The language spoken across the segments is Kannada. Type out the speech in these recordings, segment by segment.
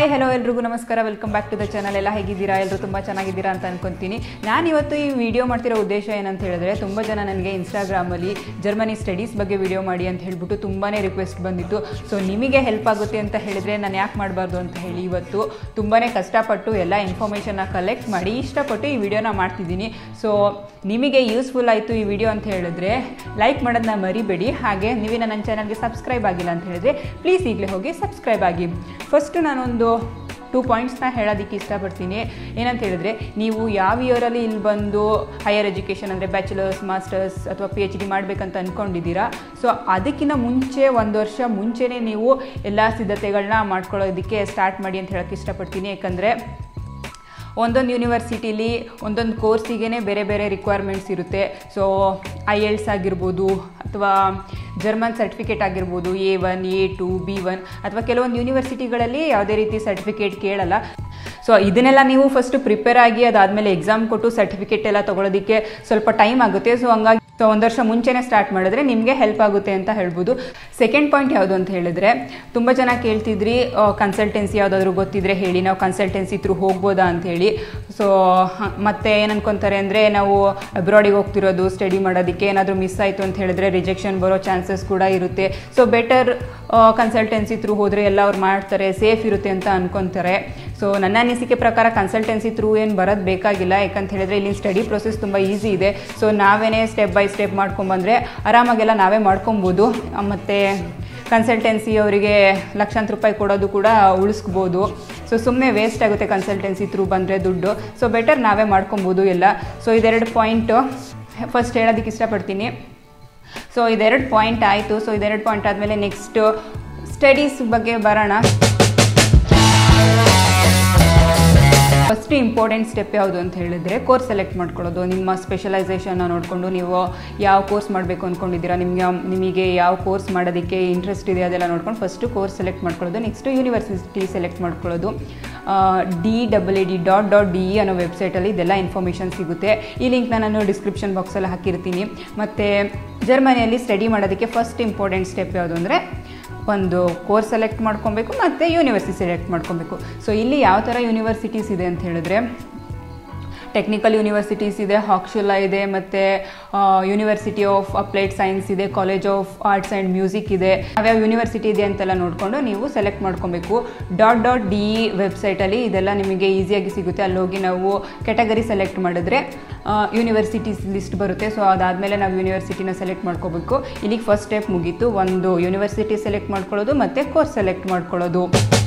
ಹಾಯ್ ಹಲೋ ಎಲ್ರಿಗೂ ನಮಸ್ಕಾರ welcome back to the channel ಎಲ್ಲ ಹೇಗಿದ್ದೀರಾ ಎಲ್ಲರೂ ತುಂಬ ಚೆನ್ನಾಗಿದ್ದೀರಾ ಅಂತ ಅನ್ಕೊಂತೀನಿ ನಾನು ಇವತ್ತು ಈ ವಿಡಿಯೋ ಮಾಡ್ತಿರೋ ಉದ್ದೇಶ ಏನಂತ ಹೇಳಿದ್ರೆ ತುಂಬ ಜನ ನನಗೆ ಇನ್ಸ್ಟಾಗ್ರಾಮಲ್ಲಿ ಜರ್ಮನಿ ಸ್ಟಡೀಸ್ ಬಗ್ಗೆ ವಿಡಿಯೋ ಮಾಡಿ ಅಂತ ಹೇಳ್ಬಿಟ್ಟು ತುಂಬಾ ರಿಕ್ವೆಸ್ಟ್ ಬಂದಿತ್ತು ಸೊ ನಿಮಗೆ ಹೆಲ್ಪ್ ಆಗುತ್ತೆ ಅಂತ ಹೇಳಿದ್ರೆ ನಾನು ಯಾಕೆ ಮಾಡಬಾರ್ದು ಅಂತ ಹೇಳಿ ಇವತ್ತು ತುಂಬಾ ಕಷ್ಟಪಟ್ಟು ಎಲ್ಲ ಇನ್ಫಾರ್ಮೇಷನ್ನ ಕಲೆಕ್ಟ್ ಮಾಡಿ ಇಷ್ಟಪಟ್ಟು ಈ ವಿಡಿಯೋನ ಮಾಡ್ತಿದ್ದೀನಿ ಸೊ ನಿಮಗೆ ಯೂಸ್ಫುಲ್ ಆಯಿತು ಈ ವಿಡಿಯೋ ಅಂತ ಹೇಳಿದ್ರೆ ಲೈಕ್ ಮಾಡೋದನ್ನ ಮರಿಬೇಡಿ ಹಾಗೆ ನೀವಿನ ನನ್ನ ಚಾನಲ್ಗೆ ಸಬ್ಸ್ಕ್ರೈಬ್ ಆಗಿಲ್ಲ ಅಂತ ಹೇಳಿದ್ರೆ ಪ್ಲೀಸ್ ಈಗಲೇ ಹೋಗಿ ಸಬ್ಸ್ಕ್ರೈಬ್ ಆಗಿ ಫಸ್ಟು ನಾನೊಂದು ಟೂ ಪಾಯಿಂಟ್ಸ್ನ ಹೇಳೋದಕ್ಕೆ ಇಷ್ಟಪಡ್ತೀನಿ ಏನಂತ ಹೇಳಿದ್ರೆ ನೀವು ಯಾವ ಇಯರಲ್ಲಿ ಇಲ್ಲಿ ಬಂದು ಹೈಯರ್ ಎಜುಕೇಷನ್ ಅಂದರೆ ಬ್ಯಾಚುಲರ್ಸ್ ಮಾಸ್ಟರ್ಸ್ ಅಥವಾ ಪಿ ಎಚ್ ಡಿ ಮಾಡಬೇಕಂತ ಅಂದ್ಕೊಂಡಿದ್ದೀರಾ ಸೊ ಅದಕ್ಕಿಂತ ಮುಂಚೆ ಒಂದು ವರ್ಷ ಮುಂಚೆನೇ ನೀವು ಎಲ್ಲ ಸಿದ್ಧತೆಗಳನ್ನ ಮಾಡ್ಕೊಳ್ಳೋದಕ್ಕೆ ಸ್ಟಾರ್ಟ್ ಮಾಡಿ ಅಂತ ಹೇಳೋಕ್ಕೆ ಇಷ್ಟಪಡ್ತೀನಿ ಯಾಕಂದರೆ ಒಂದೊಂದು ಯೂನಿವರ್ಸಿಟಿಲಿ ಒಂದೊಂದು ಕೋರ್ಸಿಗೆ ಬೇರೆ ಬೇರೆ ರಿಕ್ವೈರ್ಮೆಂಟ್ಸ್ ಇರುತ್ತೆ ಸೊ ಐ ಎಲ್ಸ್ ಆಗಿರ್ಬೋದು ಅಥವಾ ಜರ್ಮನ್ ಸರ್ಟಿಫಿಕೇಟ್ ಆಗಿರ್ಬೋದು A one A two B one ಅಥವಾ ಕೆಲವೊಂದು ಯೂನಿವರ್ಸಿಟಿಗಳಲ್ಲಿ ಯಾವುದೇ ರೀತಿ ಸರ್ಟಿಫಿಕೇಟ್ ಕೇಳಲ್ಲ ಸೊ ಇದನ್ನೆಲ್ಲ ನೀವು ಫಸ್ಟ್ ಪ್ರಿಪೇರ್ ಆಗಿ ಅದಾದಮೇಲೆ ಎಕ್ಸಾಮ್ ಕೊಟ್ಟು ಸರ್ಟಿಫಿಕೇಟ್ ಎಲ್ಲ ತೊಗೊಳೋದಕ್ಕೆ ಸ್ವಲ್ಪ ಟೈಮ್ ಆಗುತ್ತೆ ಸೊ ಹಂಗಾಗಿ ಸೊ ಒಂದು ವರ್ಷ ಮುಂಚೆನೇ ಸ್ಟಾರ್ಟ್ ಮಾಡಿದ್ರೆ ನಿಮಗೆ ಹೆಲ್ಪ್ ಆಗುತ್ತೆ ಅಂತ ಹೇಳ್ಬೋದು ಸೆಕೆಂಡ್ ಪಾಯಿಂಟ್ ಯಾವುದು ಅಂತ ಹೇಳಿದ್ರೆ ತುಂಬ ಜನ ಕೇಳ್ತಿದ್ರಿ ಕನ್ಸಲ್ಟೆನ್ಸಿ ಯಾವುದಾದ್ರೂ ಗೊತ್ತಿದ್ರೆ ಹೇಳಿ ನಾವು ಕನ್ಸಲ್ಟೆನ್ಸಿ ಥ್ರೂ ಹೋಗ್ಬೋದಾ ಅಂತ ಹೇಳಿ ಸೊ ಮತ್ತೆ ಏನು ಅನ್ಕೊಂತಾರೆ ಅಂದರೆ ನಾವು ಅಬ್ರಾಡಿಗೆ ಹೋಗ್ತಿರೋದು ಸ್ಟಡಿ ಮಾಡೋದಕ್ಕೆ ಏನಾದರೂ ಮಿಸ್ ಆಯಿತು ಅಂತ ಹೇಳಿದ್ರೆ ರಿಜೆಕ್ಷನ್ ಬರೋ ಚಾನ್ಸಸ್ ಕೂಡ ಇರುತ್ತೆ ಸೊ ಬೆಟರ್ ಕನ್ಸಲ್ಟೆನ್ಸಿ ಥ್ರೂ ಹೋದರೆ ಎಲ್ಲ ಅವ್ರು ಮಾಡ್ತಾರೆ ಸೇಫ್ ಇರುತ್ತೆ ಅಂತ ಅನ್ಕೊತಾರೆ ಸೊ ನನ್ನ ಅನಿಸಿಕೆ ಪ್ರಕಾರ ಕನ್ಸಲ್ಟೆನ್ಸಿ ಥ್ರೂ ಏನು ಬರೋದು ಬೇಕಾಗಿಲ್ಲ ಯಾಕಂತ ಹೇಳಿದ್ರೆ ಇಲ್ಲಿ ಸ್ಟಡಿ ಪ್ರೊಸೆಸ್ ತುಂಬ ಈಸಿ ಇದೆ ಸೊ ನಾವೇನೇ ಸ್ಟೆಪ್ ಬೈ ಸ್ಟೆಪ್ ಮಾಡ್ಕೊಂಬಂದರೆ ಆರಾಮಾಗೆಲ್ಲ ನಾವೇ ಮಾಡ್ಕೊಬೋದು ಮತ್ತು ಕನ್ಸಲ್ಟೆನ್ಸಿ ಅವರಿಗೆ ಲಕ್ಷಾಂತರ ರೂಪಾಯಿ ಕೊಡೋದು ಕೂಡ ಉಳಿಸ್ಬೋದು ಸೊ ಸುಮ್ಮನೆ ವೇಸ್ಟ್ ಆಗುತ್ತೆ ಕನ್ಸಲ್ಟೆನ್ಸಿ ಥ್ರೂ ಬಂದರೆ ದುಡ್ಡು ಸೊ ಬೆಟರ್ ನಾವೇ ಮಾಡ್ಕೊಬೋದು ಎಲ್ಲ ಸೊ ಇದೆರಡು ಪಾಯಿಂಟು ಫಸ್ಟ್ ಹೇಳೋದಕ್ಕೆ ಇಷ್ಟಪಡ್ತೀನಿ ಸೊ ಇದೆರಡು ಪಾಯಿಂಟ್ ಆಯಿತು ಸೊ ಇದೆರಡು ಪಾಯಿಂಟ್ ಆದಮೇಲೆ ನೆಕ್ಸ್ಟು ಸ್ಟಡೀಸ್ ಬಗ್ಗೆ ಬರೋಣ ಫಸ್ಟ್ ಇಂಪಾರ್ಟೆಂಟ್ ಸ್ಟೆಪ್ ಯಾವುದು ಅಂತ ಹೇಳಿದ್ರೆ ಕೋರ್ಸ್ ಸೆಲೆಕ್ಟ್ ಮಾಡ್ಕೊಳ್ಳೋದು ನಿಮ್ಮ ಸ್ಪೆಷಲೈಸೇಷನ್ನ ನೋಡಿಕೊಂಡು ನೀವು ಯಾವ ಕೋರ್ಸ್ ಮಾಡಬೇಕು ಅಂದ್ಕೊಂಡಿದ್ದೀರಾ ನಿಮಗೆ ನಿಮಗೆ ಯಾವ ಕೋರ್ಸ್ ಮಾಡೋದಕ್ಕೆ ಇಂಟ್ರೆಸ್ಟ್ ಇದೆ ಅದೆಲ್ಲ ನೋಡ್ಕೊಂಡು ಫಸ್ಟು ಕೋರ್ಸ್ ಸೆಲೆಕ್ಟ್ ಮಾಡ್ಕೊಳ್ಳೋದು ನೆಕ್ಸ್ಟು ಯೂನಿವರ್ಸಿಟಿ ಸೆಲೆಕ್ಟ್ ಮಾಡ್ಕೊಳ್ಳೋದು D double A D dot dot D E ಅನ್ನೋ ವೆಬ್ಸೈಟಲ್ಲಿ ಇದೆಲ್ಲ ಇನ್ಫಾರ್ಮೇಷನ್ ಸಿಗುತ್ತೆ ಈ ಲಿಂಕ್ನ ನಾನು ಡಿಸ್ಕ್ರಿಪ್ಷನ್ ಬಾಕ್ಸಲ್ಲಿ ಹಾಕಿರ್ತೀನಿ ಮತ್ತು ಜರ್ಮನಿಯಲ್ಲಿ ಸ್ಟಡಿ ಮಾಡೋದಕ್ಕೆ ಫಸ್ಟ್ ಇಂಪಾರ್ಟೆಂಟ್ ಸ್ಟೆಪ್ ಯಾವುದು ಅಂದರೆ ಒಂದು ಕೋರ್ಸ್ ಸೆಲೆಕ್ಟ್ ಮಾಡ್ಕೊಬೇಕು ಮತ್ತು ಯೂನಿವರ್ಸಿಟಿ ಸೆಲೆಕ್ಟ್ ಮಾಡ್ಕೊಬೇಕು ಸೊ ಇಲ್ಲಿ ಯಾವ ಥರ ಯೂನಿವರ್ಸಿಟೀಸ್ ಇದೆ ಅಂತ ಹೇಳಿದ್ರೆ ಟೆಕ್ನಿಕಲ್ ಯೂನಿವರ್ಸಿಟೀಸ್ ಇದೆ ಹಾಕ್ಶುಲಾ ಇದೆ ಮತ್ತು ಯೂನಿವರ್ಸಿಟಿ ಆಫ್ ಅಪ್ಲೈಡ್ ಸೈನ್ಸ್ ಇದೆ college of arts and music ಇದೆ ಯಾವ್ಯಾವ ಯೂನಿವರ್ಸಿಟಿ ಇದೆ ಅಂತೆಲ್ಲ ನೋಡಿಕೊಂಡು ನೀವು ಸೆಲೆಕ್ಟ್ ಮಾಡ್ಕೊಬೇಕು ಡಾಟ್ ಡಾಟ್ ಡಿ ಇ ವೆಬ್ಸೈಟಲ್ಲಿ ಇದೆಲ್ಲ ನಿಮಗೆ ಈಸಿಯಾಗಿ ಸಿಗುತ್ತೆ ಅಲ್ಲಿ ಹೋಗಿ ನಾವು ಕೆಟಗರಿ ಸೆಲೆಕ್ಟ್ ಮಾಡಿದ್ರೆ ಯೂನಿವರ್ಸಿಟೀಸ್ ಲಿಸ್ಟ್ ಬರುತ್ತೆ ಸೊ ಅದಾದಮೇಲೆ ನಾವು ಯೂನಿವರ್ಸಿಟಿನ ಸೆಲೆಕ್ಟ್ ಮಾಡ್ಕೋಬೇಕು ಇಲ್ಲಿಗೆ ಫಸ್ಟ್ ಸ್ಟೆಪ್ ಮುಗೀತು ಒಂದು ಯೂನಿವರ್ಸಿಟಿ ಸೆಲೆಕ್ಟ್ ಮಾಡ್ಕೊಳ್ಳೋದು ಮತ್ತು ಕೋರ್ಸ್ ಸೆಲೆಕ್ಟ್ ಮಾಡ್ಕೊಳ್ಳೋದು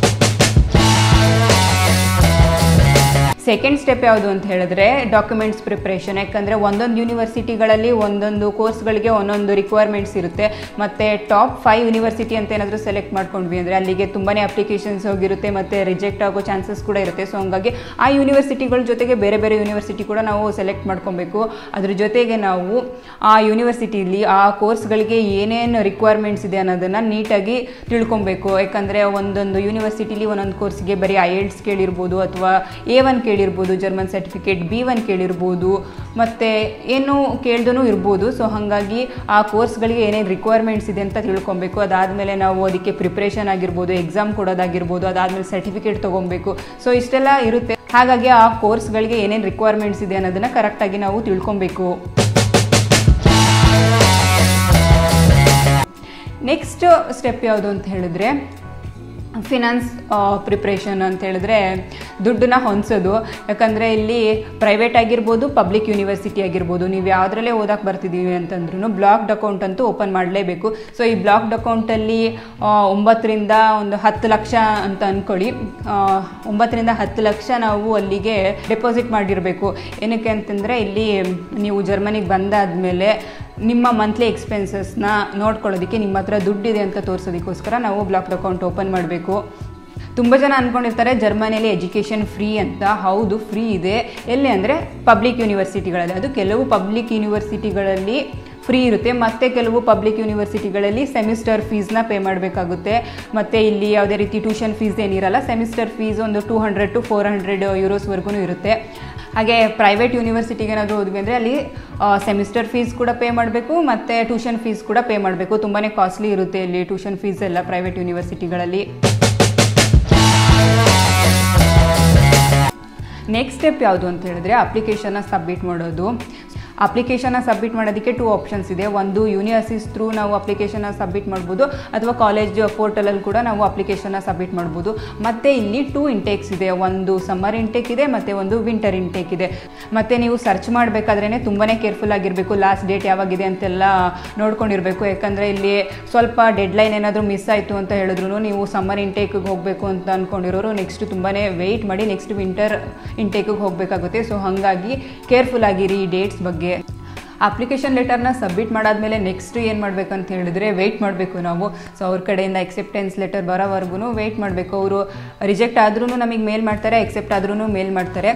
ಸೆಕೆಂಡ್ ಸ್ಟೆಪ್ ಯಾವುದು ಅಂತ ಹೇಳಿದ್ರೆ ಡಾಕ್ಯುಮೆಂಟ್ಸ್ ಪ್ರಿಪ್ರೇಷನ್ ಯಾಕಂದರೆ ಒಂದೊಂದು ಯೂನಿವರ್ಸಿಟಿಗಳಲ್ಲಿ ಒಂದೊಂದು ಕೋರ್ಸ್ಗಳಿಗೆ ಒಂದೊಂದು ರಿಕ್ವೈರ್ಮೆಂಟ್ಸ್ ಇರುತ್ತೆ ಮತ್ತು ಟಾಪ್ ಫೈವ್ ಯೂನಿವರ್ಸಿಟಿ ಅಂತ ಏನಾದರೂ ಸೆಲೆಕ್ಟ್ ಮಾಡ್ಕೊಂಡ್ವಿ ಅಂದರೆ ಅಲ್ಲಿಗೆ ತುಂಬಾ ಅಪ್ಲಿಕೇಶನ್ಸ್ ಹೋಗಿರುತ್ತೆ ಮತ್ತು ರಿಜೆಕ್ಟ್ ಆಗೋ ಚಾನ್ಸಸ್ ಕೂಡ ಇರುತ್ತೆ ಸೊ ಹಂಗಾಗಿ ಆ ಯೂನಿವರ್ಸಿಟಿಗಳ ಜೊತೆಗೆ ಬೇರೆ ಬೇರೆ ಯೂನಿವರ್ಸಿಟಿ ಕೂಡ ನಾವು ಸೆಲೆಕ್ಟ್ ಮಾಡ್ಕೊಬೇಕು ಅದ್ರ ಜೊತೆಗೆ ನಾವು ಆ ಯೂನಿವರ್ಸಿಟಿಲಿ ಆ ಕೋರ್ಸ್ಗಳಿಗೆ ಏನೇನು ರಿಕ್ವೈರ್ಮೆಂಟ್ಸ್ ಇದೆ ಅನ್ನೋದನ್ನು ನೀಟಾಗಿ ತಿಳ್ಕೊಬೇಕು ಯಾಕಂದರೆ ಒಂದೊಂದು ಯೂನಿವರ್ಸಿಟಿಲಿ ಒಂದೊಂದು ಕೋರ್ಸ್ಗೆ ಬರೀ ಐ ಎಲ್ಸ್ ಕೇಳಿರ್ಬೋದು ಅಥವಾ ಎ ಒನ್ ಕೇಳಿರ್ಬೋದು ಜರ್ಮನ್ ಸರ್ಟಿಫಿಕೇಟ್ ಬಿ ಒನ್ ಕೇಳಿರ್ಬೋದು ಮತ್ತು ಏನು ಕೇಳ್ದೂ ಇರ್ಬೋದು ಸೊ ಹಾಗಾಗಿ ಆ ಕೋರ್ಸ್ಗಳಿಗೆ ಏನೇನು ರಿಕ್ವೈರ್ಮೆಂಟ್ಸ್ ಇದೆ ಅಂತ ತಿಳ್ಕೊಬೇಕು ಅದಾದಮೇಲೆ ನಾವು ಅದಕ್ಕೆ ಪ್ರಿಪ್ರೇಷನ್ ಆಗಿರ್ಬೋದು ಎಕ್ಸಾಮ್ ಕೊಡೋದಾಗಿರ್ಬೋದು ಅದಾದಮೇಲೆ ಸರ್ಟಿಫಿಕೇಟ್ ತೊಗೊಬೇಕು ಸೊ ಇಷ್ಟೆಲ್ಲ ಇರುತ್ತೆ ಹಾಗಾಗಿ ಆ ಕೋರ್ಸ್ಗಳಿಗೆ ಏನೇನು ರಿಕ್ವೈರ್ಮೆಂಟ್ಸ್ ಇದೆ ಅನ್ನೋದನ್ನು ಕರೆಕ್ಟಾಗಿ ನಾವು ತಿಳ್ಕೊಬೇಕು ನೆಕ್ಸ್ಟ್ ಸ್ಟೆಪ್ ಯಾವುದು ಅಂತ ಹೇಳಿದ್ರೆ ಫಿನಾನ್ಸ್ ಪ್ರಿಪ್ರೇಷನ್ ಅಂತ ಹೇಳಿದ್ರೆ ದುಡ್ಡನ್ನ ಹೊಂದಿಸೋದು ಯಾಕಂದರೆ ಇಲ್ಲಿ ಪ್ರೈವೇಟ್ ಆಗಿರ್ಬೋದು ಪಬ್ಲಿಕ್ ಯೂನಿವರ್ಸಿಟಿ ಆಗಿರ್ಬೋದು ನೀವು ಯಾವುದ್ರಲ್ಲೇ ಓದಕ್ಕೆ ಬರ್ತಿದ್ದೀವಿ ಅಂತಂದ್ರೂ ಬ್ಲಾಕ್ಡ್ ಅಕೌಂಟ್ ಅಂತೂ ಓಪನ್ ಮಾಡಲೇಬೇಕು ಸೊ ಈ ಬ್ಲಾಕ್ಡ್ ಅಕೌಂಟಲ್ಲಿ ಒಂಬತ್ತರಿಂದ ಒಂದು ಹತ್ತು ಲಕ್ಷ ಅಂತ ಅಂದ್ಕೊಳ್ಳಿ ಒಂಬತ್ತರಿಂದ ಹತ್ತು ಲಕ್ಷ ನಾವು ಅಲ್ಲಿಗೆ ಡೆಪಾಸಿಟ್ ಮಾಡಿರಬೇಕು ಏನಕ್ಕೆ ಅಂತಂದರೆ ಇಲ್ಲಿ ನೀವು ಜರ್ಮನಿಗೆ ಬಂದಾದಮೇಲೆ ನಿಮ್ಮ ಮಂತ್ಲಿ ಎಕ್ಸ್ಪೆನ್ಸಸ್ನ ನೋಡ್ಕೊಳ್ಳೋದಕ್ಕೆ ನಿಮ್ಮ ಹತ್ರ ದುಡ್ಡಿದೆ ಅಂತ ತೋರಿಸೋದಕ್ಕೋಸ್ಕರ ನಾವು ಬ್ಲಾಕ್ಡ್ ಅಕೌಂಟ್ ಓಪನ್ ಮಾಡಬೇಕು ತುಂಬ ಜನ ಅಂದ್ಕೊಂಡಿರ್ತಾರೆ ಜರ್ಮನಿಯಲ್ಲಿ ಎಜುಕೇಷನ್ ಫ್ರೀ ಅಂತ ಹೌದು ಫ್ರೀ ಇದೆ ಎಲ್ಲಿ ಅಂದರೆ ಪಬ್ಲಿಕ್ ಯೂನಿವರ್ಸಿಟಿಗಳಲ್ಲಿ ಅದು ಕೆಲವು ಪಬ್ಲಿಕ್ ಯೂನಿವರ್ಸಿಟಿಗಳಲ್ಲಿ ಫ್ರೀ ಇರುತ್ತೆ ಮತ್ತು ಕೆಲವು ಪಬ್ಲಿಕ್ ಯೂನಿವರ್ಸಿಟಿಗಳಲ್ಲಿ ಸೆಮಿಸ್ಟರ್ ಫೀಸ್ನ ಪೇ ಮಾಡಬೇಕಾಗುತ್ತೆ ಮತ್ತು ಇಲ್ಲಿ ಯಾವುದೇ ರೀತಿ ಟ್ಯೂಷನ್ ಫೀಸ್ ಏನಿರಲ್ಲ ಸೆಮಿಸ್ಟರ್ ಫೀಸ್ ಒಂದು two hundred to four hundred ಯೂರೋಸ್ವರೆಗೂ ಇರುತ್ತೆ ಹಾಗೆ ಪ್ರೈವೇಟ್ ಯೂನಿವರ್ಸಿಟಿಗೆ ಏನಾದರೂ ಹೋದ್ವಿ ಅಂದರೆ ಅಲ್ಲಿ ಸೆಮಿಸ್ಟರ್ ಫೀಸ್ ಕೂಡ ಪೇ ಮಾಡಬೇಕು ಮತ್ತು ಟ್ಯೂಷನ್ ಫೀಸ್ ಕೂಡ ಪೇ ಮಾಡಬೇಕು ತುಂಬಾ ಕಾಸ್ಟ್ಲಿ ಇರುತ್ತೆ ಇಲ್ಲಿ ಟ್ಯೂಷನ್ ಫೀಸ್ ಎಲ್ಲ ಪ್ರೈವೇಟ್ ಯೂನಿವರ್ಸಿಟಿಗಳಲ್ಲಿ ನೆಕ್ಸ್ಟ್ ಸ್ಟೆಪ್ ಯಾವುದು ಅಂತ ಹೇಳಿದ್ರೆ ಅಪ್ಲಿಕೇಶನ್ನ ಸಬ್ಮಿಟ್ ಮಾಡೋದು ಅಪ್ಲಿಕೇಶನ್ನ ಸಬ್ಮಿಟ್ ಮಾಡೋದಕ್ಕೆ ಟೂ ಆಪ್ಷನ್ಸ್ ಇದೆ ಒಂದು ಯೂನಿವರ್ಸಿಸ್ ಥ್ರೂ ನಾವು ಅಪ್ಲಿಕೇಶನ್ನ ಸಬ್ಮಿಟ್ ಮಾಡ್ಬೋದು ಅಥವಾ ಕಾಲೇಜ್ ಪೋರ್ಟಲಲ್ಲಿ ಕೂಡ ನಾವು ಅಪ್ಲಿಕೇಶನ್ನ ಸಬ್ಮಿಟ್ ಮಾಡ್ಬೋದು ಮತ್ತು ಇಲ್ಲಿ ಟೂ ಇಂಟೇಕ್ಸ್ ಇದೆ ಒಂದು ಸಮ್ಮರ್ ಇಂಟೇಕ್ ಇದೆ ಮತ್ತು ಒಂದು ವಿಂಟರ್ ಇಂಟೇಕ್ ಇದೆ ಮತ್ತು ನೀವು ಸರ್ಚ್ ಮಾಡಬೇಕಾದ್ರೇ ತುಂಬಾ ಕೇರ್ಫುಲ್ ಆಗಿರಬೇಕು ಲಾಸ್ಟ್ ಡೇಟ್ ಯಾವಾಗಿದೆ ಅಂತೆಲ್ಲ ನೋಡ್ಕೊಂಡಿರಬೇಕು ಯಾಕಂದರೆ ಇಲ್ಲಿ ಸ್ವಲ್ಪ ಡೆಡ್ಲೈನ್ ಏನಾದರೂ ಮಿಸ್ ಆಯಿತು ಅಂತ ಹೇಳಿದ್ರು ನೀವು ಸಮ್ಮರ್ ಇಂಟೇಕಿಗೆ ಹೋಗಬೇಕು ಅಂತ ಅಂದ್ಕೊಂಡಿರೋರು ನೆಕ್ಸ್ಟ್ ತುಂಬಾ ವೆಯ್ಟ್ ಮಾಡಿ ನೆಕ್ಸ್ಟ್ ವಿಂಟರ್ ಇಂಟೇಕಿಗೆ ಹೋಗಬೇಕಾಗುತ್ತೆ ಸೊ ಹಾಗಾಗಿ ಕೇರ್ಫುಲ್ ಆಗಿರಿ ಈ ಡೇಟ್ಸ್ ಬಗ್ಗೆ ಅಪ್ಲಿಕೇಶನ್ ಲೆಟರ್ನ ಸಬ್ಮಿಟ್ ಮಾಡಾದ್ಮೇಲೆ ನೆಕ್ಸ್ಟ್ ಏನು ಮಾಡಬೇಕು ಅಂತ ಹೇಳಿದ್ರೆ ವೆಯ್ಟ್ ಮಾಡಬೇಕು ನಾವು ಸೊ ಅವ್ರ ಕಡೆಯಿಂದ ಎಕ್ಸೆಪ್ಟೆನ್ಸ್ ಲೆಟರ್ ಬರೋವರೆಗೂ ವೆಯ್ಟ್ ಮಾಡಬೇಕು ಅವರು ರಿಜೆಕ್ಟ್ ಆದ್ರೂ ನಮಗೆ ಮೇಲ್ ಮಾಡ್ತಾರೆ ಎಕ್ಸೆಪ್ಟ್ ಆದ್ರೂ ಮೇಲ್ ಮಾಡ್ತಾರೆ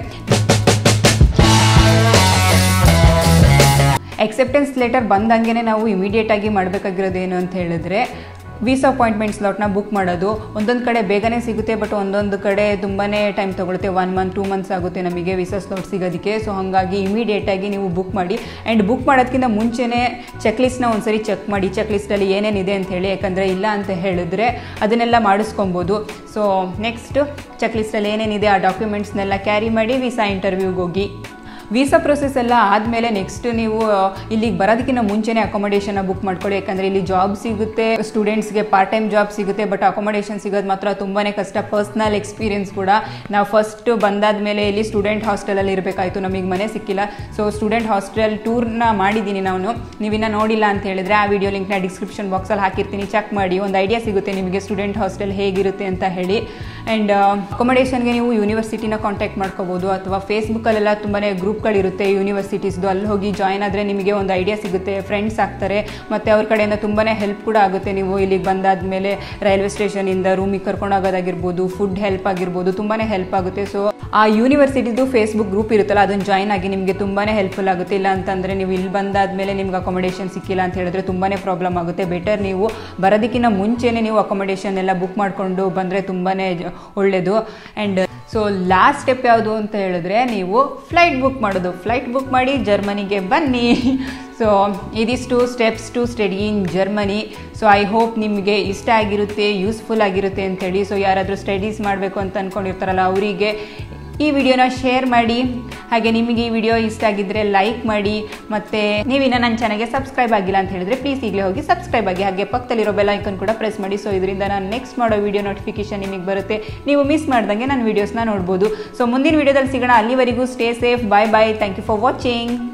ಎಕ್ಸೆಪ್ಟೆನ್ಸ್ ಲೆಟರ್ ಬಂದಂಗೆ ನಾವು ಇಮಿಡಿಯೇಟಾಗಿ ಮಾಡಬೇಕಾಗಿರೋದು ಏನು ಅಂತ ಹೇಳಿದ್ರೆ ವೀಸಾ ಅಪಾಯಿಂಟ್ಮೆಂಟ್ ಸ್ಲಾಟ್ನ ಬುಕ್ ಮಾಡೋದು ಒಂದೊಂದು ಕಡೆ ಬೇಗನೆ ಸಿಗುತ್ತೆ ಬಟ್ ಒಂದೊಂದು ಕಡೆ ತುಂಬಾ ಟೈಮ್ ತೊಗೊಳುತ್ತೆ ಒನ್ ಮಂತ್ ಟೂ ಮಂತ್ಸ್ ಆಗುತ್ತೆ ನಮಗೆ ವೀಸಾ ಸ್ಲಾಟ್ ಸಿಗೋದಕ್ಕೆ ಸೊ ಹಾಗಾಗಿ ಇಮಿಡಿಯೇಟಾಗಿ ನೀವು ಬುಕ್ ಮಾಡಿ ಆ್ಯಂಡ್ ಬುಕ್ ಮಾಡೋದಕ್ಕಿಂತ ಮುಂಚೆನೇ ಚೆಕ್ ಲಿಸ್ಟ್ನ ಒಂದ್ಸರಿ ಚೆಕ್ ಮಾಡಿ ಚೆಕ್ ಲಿಸ್ಟಲ್ಲಿ ಏನೇನಿದೆ ಅಂತ ಹೇಳಿ ಯಾಕಂದರೆ ಇಲ್ಲ ಅಂತ ಹೇಳಿದ್ರೆ ಅದನ್ನೆಲ್ಲ ಮಾಡಿಸ್ಕೊಬೋದು ಸೊ ನೆಕ್ಸ್ಟ್ ಚೆಕ್ ಲಿಸ್ಟಲ್ಲಿ ಏನೇನಿದೆ ಆ ಡಾಕ್ಯುಮೆಂಟ್ಸ್ನೆಲ್ಲ ಕ್ಯಾರಿ ಮಾಡಿ ವೀಸಾ ಇಂಟರ್ವ್ಯೂಗೆ ಹೋಗಿ ವೀಸಾ ಪ್ರೊಸೆಸ್ ಎಲ್ಲ ಆದಮೇಲೆ ನೆಕ್ಸ್ಟ್ ನೀವು ಇಲ್ಲಿಗೆ ಬರೋದಕ್ಕಿಂತ ಮುಂಚೆನೇ ಅಕೊಮಡೇಷನ್ನ ಬುಕ್ ಮಾಡ್ಕೊಳ್ಳಿ ಯಾಕಂದರೆ ಇಲ್ಲಿ ಜಾಬ್ ಸಿಗುತ್ತೆ ಸ್ಟೂಡೆಂಟ್ಸ್ಗೆ ಪಾರ್ಟ್ ಟೈಮ್ ಜಾಬ್ ಸಿಗುತ್ತೆ ಬಟ್ ಅಕೊಮಡೇಷನ್ ಸಿಗೋದು ಮಾತ್ರ ತುಂಬಾ ಕಷ್ಟ ಪರ್ಸ್ನಲ್ ಎಕ್ಸ್ಪೀರಿಯನ್ಸ್ ಕೂಡ ನಾವು ಫಸ್ಟ್ ಬಂದಾದ ಮೇಲೆ ಇಲ್ಲಿ ಸ್ಟೂಡೆಂಟ್ ಹಾಸ್ಟೆಲಲ್ಲಿ ಇರಬೇಕಾಯಿತು ನಮಗೆ ಮನೆ ಸಿಕ್ಕಿಲ್ಲ ಸೊ ಸ್ಟೂಡೆಂಟ್ ಹಾಸ್ಟೆಲ್ ಟೂರ್ನ ಮಾಡಿದ್ದೀನಿ ನಾನು ನೀವಿನ್ನ ನೋಡಿಲ್ಲ ಅಂತ ಹೇಳಿದ್ರೆ ಆ ವಿಡಿಯೋ ಲಿಂಕ್ನ ಡಿಸ್ಕ್ರಿಪ್ಷನ್ ಬಾಕ್ಸಲ್ಲಿ ಹಾಕಿರ್ತೀನಿ ಚೆಕ್ ಮಾಡಿ ಒಂದು ಐಡಿಯಾ ಸಿಗುತ್ತೆ ನಿಮಗೆ ಸ್ಟೂಡೆಂಟ್ ಹಾಸ್ಟೆಲ್ ಹೇಗಿರುತ್ತೆ ಅಂತ ಹೇಳಿ ಆ್ಯಂಡ್ ಅಕೊಮಡೇಷನ್ಗೆ ನೀವು ಯೂನಿವರ್ಸಿಟಿನ ಕಾಂಟ್ಯಾಕ್ಟ್ ಮಾಡ್ಕೋಬೋದು ಅಥವಾ ಫೇಸ್ಬುಕ್ಕಲ್ಲೆಲ್ಲ ತುಂಬಾ ಗ್ರೂಪ್ಗಳಿರುತ್ತೆ ಯೂನಿವರ್ಸಿಟೀಸ್ದು ಅಲ್ಲಿ ಹೋಗಿ ಜಾಯ್ನ್ ಆದರೆ ನಿಮಗೆ ಒಂದು ಐಡಿಯಾ ಸಿಗುತ್ತೆ ಫ್ರೆಂಡ್ಸ್ ಆಗ್ತಾರೆ ಮತ್ತು ಅವ್ರ ಕಡೆಯಿಂದ ತುಂಬಾ ಹೆಲ್ಪ್ ಕೂಡ ಆಗುತ್ತೆ ನೀವು ಇಲ್ಲಿಗೆ ಬಂದಾದಮೇಲೆ ರೈಲ್ವೆ ಸ್ಟೇಷನಿಂದ ರೂಮಿಗೆ ಕರ್ಕೊಂಡು ಹೋಗೋದಾಗಿರ್ಬೋದು ಫುಡ್ ಹೆಲ್ಪ್ ಆಗಿರ್ಬೋದು ತುಂಬಾ ಹೆಲ್ಪ್ ಆಗುತ್ತೆ ಸೊ ಆ ಯೂನಿವರ್ಸಿಟಿದು ಫೇಸ್ಬುಕ್ ಗ್ರೂಪ್ ಇರುತ್ತಲ್ಲ ಅದನ್ನು ಜಾಯ್ನ್ ಆಗಿ ನಿಮಗೆ ತುಂಬಾ ಹೆಲ್ಪ್ಫುಲ್ ಆಗುತ್ತೆ ಇಲ್ಲ ಅಂತಂದರೆ ನೀವು ಇಲ್ಲಿ ಬಂದಾದಮೇಲೆ ನಿಮ್ಗೆ ಅಕೊಮಡೇಷನ್ ಸಿಕ್ಕಿಲ್ಲ ಅಂತ ಹೇಳಿದ್ರೆ ತುಂಬಾ ಪ್ರಾಬ್ಲಮ್ ಆಗುತ್ತೆ ಬೆಟರ್ ನೀವು ಬರೋದಕ್ಕಿಂತ ಮುಂಚೆನೇ ನೀವು ಅಕೊಮಡೇಷನ್ ಎಲ್ಲ ಬುಕ್ ಮಾಡಿಕೊಂಡು ಬಂದರೆ ತುಂಬಾ ಒಳ್ಳೆಯದು ಆ್ಯಂಡ್ ಸೊ ಲಾಸ್ಟ್ ಸ್ಟೆಪ್ ಯಾವುದು ಅಂತ ಹೇಳಿದ್ರೆ ನೀವು ಫ್ಲೈಟ್ ಬುಕ್ ಮಾಡೋದು ಫ್ಲೈಟ್ ಬುಕ್ ಮಾಡಿ ಜರ್ಮನಿಗೆ ಬನ್ನಿ ಸೊ ಇದಿಷ್ಟು steps to study in Germany so I hope ನಿಮಗೆ ಇಷ್ಟ ಆಗಿರುತ್ತೆ ಯೂಸ್ಫುಲ್ ಆಗಿರುತ್ತೆ ಅಂತೇಳಿ ಸೊ ಯಾರಾದರೂ ಸ್ಟಡೀಸ್ ಮಾಡಬೇಕು ಅಂತ ಅಂದ್ಕೊಂಡಿರ್ತಾರಲ್ಲ ಅವರಿಗೆ ಈ ವಿಡಿಯೋನ ಶೇರ್ ಮಾಡಿ ಹಾಗೆ ನಿಮಗೆ ಈ ವಿಡಿಯೋ ಇಷ್ಟ ಆಗಿದ್ದರೆ ಲೈಕ್ ಮಾಡಿ ಮತ್ತು ನೀವಿನ್ನ ನನ್ನ ಚಾನಲ್ಗೆ ಸಬ್ಸ್ಕ್ರೈಬ್ ಆಗಿಲ್ಲ ಅಂತ ಹೇಳಿದ್ರೆ ಪ್ಲೀಸ್ ಈಗಲೇ ಹೋಗಿ ಸಬ್ಸ್ಕ್ರೈಬ್ ಆಗಿ ಹಾಗೆ ಪಕ್ಕದಲ್ಲಿರೋ ಬೆಲ್ ಐಕನ್ ಕೂಡ ಪ್ರೆಸ್ ಮಾಡಿ ಸೊ ಇದರಿಂದ ನಾನು ನೆಕ್ಸ್ಟ್ ಮಾಡೋ ವಿಡಿಯೋ ನೋಟಿಫಿಕೇಶನ್ ನಿಮಗೆ ಬರುತ್ತೆ ನೀವು ಮಿಸ್ ಮಾಡ್ದಂಗೆ ನನ್ನ ವೀಡಿಯೋಸ್ನ ನೋಡ್ಬೋದು ಸೊ ಮುಂದಿನ ವಿಡಿಯೋದಲ್ಲಿ ಸಿಗೋಣ ಅಲ್ಲಿವರೆಗೂ stay safe bye bye thank you for watching